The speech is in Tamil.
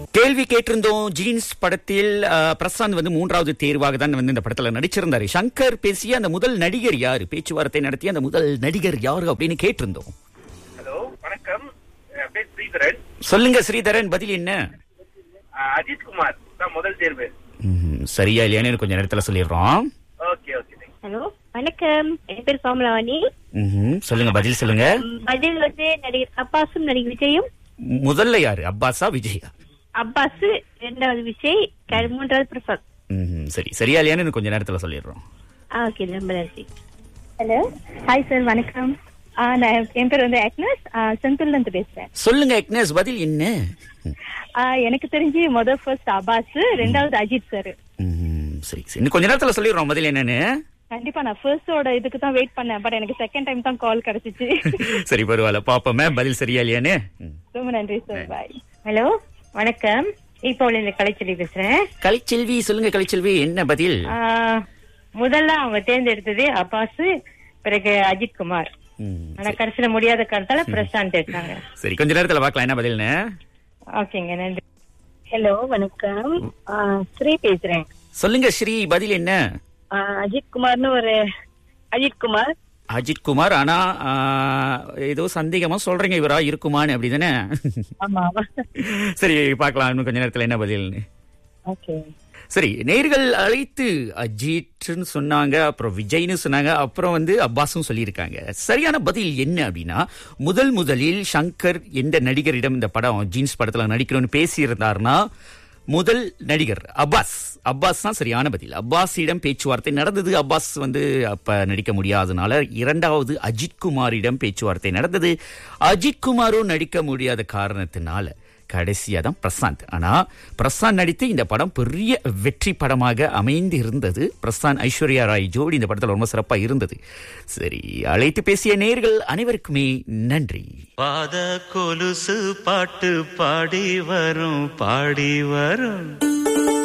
கேள்வி கேட்டிருந்தோம் ஜீன்ஸ் படத்தில் அஹ், பிரசாந்த் வந்து மூன்றாவது தேர்வாக தான் வந்து இந்த படத்துல நடிச்சிருந்தாரு சங்கர் பேசிய அந்த முதல் நடிகர் யாரு பேச்சுவார்த்தை நடத்திய அந்த முதல் நடிகர் யாரு அப்படின்னு கேட்டிருந்தோம் ஹலோ வணக்கம் என் பேர் ஸ்ரீதரன் சொல்லுங்க ஸ்ரீதரன் பதில் என்ன அஹ் அஜித் குமார் தான் முதல் தேர்வு ம்ஹும். சரியா இல்லையான்னு கொஞ்ச நேரத்துல சொல்லிடுறோம் ஓகே ஓகே ஹலோ வணக்கம் என் பேர் சோமலவாணி ம்ஹும். சொல்லுங்க பதில் சொல்லுங்க ம், பதில் வந்து நடிகர் அப்பாஸும் நடிகர் விஜயும் முதல்ல யாரு அப்பாஸா விஜயா அப்பாஸ் இரண்டாவது விஜய் க- மூன்றாவது பிரசாத் ம்ஹும். சரி சரியா இல்லையான்னு கொஞ்ச நேரத்துல சொல்லிடுறோம் ஆ ஓகே ரொம்ப நன்றி ஹலோ ஹாய் சார் வணக்கம் ஆ, நான் என் பேர் வந்து அக்னஸ் செந்தூர்ல இருந்து பேசுறேன் சொல்லுங்க எக்னஸ் பதில் என்ன ஆ, எனக்கு தெரிஞ்சு முதல் ஃபர்ஸ்ட் அபாஸ் ரெண்டாவது அஜித் சார் ம்ஹும். சரி சரி இன்னும் கொஞ்ச நேரத்துல சொல்லிடுறோம் பதில் என்னன்னு கண்டிப்பா நான் ஃபர்ஸ்டோட இதுக்கு தான் வெயிட் பண்ணேன் பட் எனக்கு செகண்ட் டைம் தான் கால் கிடைச்சிச்சு சரி பரவாயில்ல பாப்போமே பதில் சரியா இல்லையான்னு ம். ரொம்ப நன்றி சார் பாய் ஹலோ வணக்கம் இப்போ இந்த கலைச்செல்வி பேசுறேன் கலைச்செல்வி சொல்லுங்க கலைச்செல்வி என்ன பதில் ஆஹ், முதல்ல அவங்க தேர்ந்தெடுத்தது அப்பாஸ் பிறகு அஜித் குமார் ம். ஆனா கடைசியில முடியாத காரணத்தால பிரசாந்த் எடுத்தாங்க சரி கொஞ்ச நேரத்துல பார்க்கலாம் என்ன பதில்னு ஓகேங்க நன்றி ஹலோ வணக்கம் ஆ, ஸ்ரீ பேசுறேன் சொல்லுங்க ஸ்ரீ பதில் என்ன ஆ, அஜித் குமார்னு ஒரு அஜித் குமார் அஜித் குமார் ஆனா ஆ, ஏதோ சந்தேகமா சொல்றீங்க இவரா இருக்குமான்னு அப்படிதானே ஆமா ஆமா சரி பார்க்கலாம் இன்னும் கொஞ்ச நேரத்துல என்ன பதில்னு ஓகே சரி நேர்கள் அழைத்து அஜித்னு சொன்னாங்க அப்புறம் விஜய்னு சொன்னாங்க அப்புறம் வந்து அப்பாஸும் சொல்லியிருக்காங்க சரியான பதில் என்ன அப்படின்னா முதல் முதலில் சங்கர் எந்த நடிகரிடம் இந்த படம் ஜீன்ஸ் படத்துல நடிக்கணும்னு பேசியிருந்தாருன்னா முதல் நடிகர் அப்பாஸ் அப்பாஸ் தான் சரியான பதில் அப்பாஸிடம் பேச்சுவார்த்தை நடந்தது அப்பாஸ் வந்து அப்ப நடிக்க முடியாதனால இரண்டாவது அஜித் குமாரிடம் பேச்சுவார்த்தை நடந்தது அஜித் குமாரும் நடிக்க முடியாத காரணத்தினால கடைசியா தான் பிரசாந்த் ஆனா பிரசாந்த் நடித்து இந்த படம் பெரிய வெற்றி படமாக அமைந்து இருந்தது பிரசாந்த் ஐஸ்வர்யா ராய் ஜோடி இந்த படத்துல ரொம்ப சிறப்பா இருந்தது சரி அழைத்து பேசிய நேர்கள் அனைவருக்குமே நன்றி பாத கொலுசு பாட்டு பாடி வரும் பாடி வரும்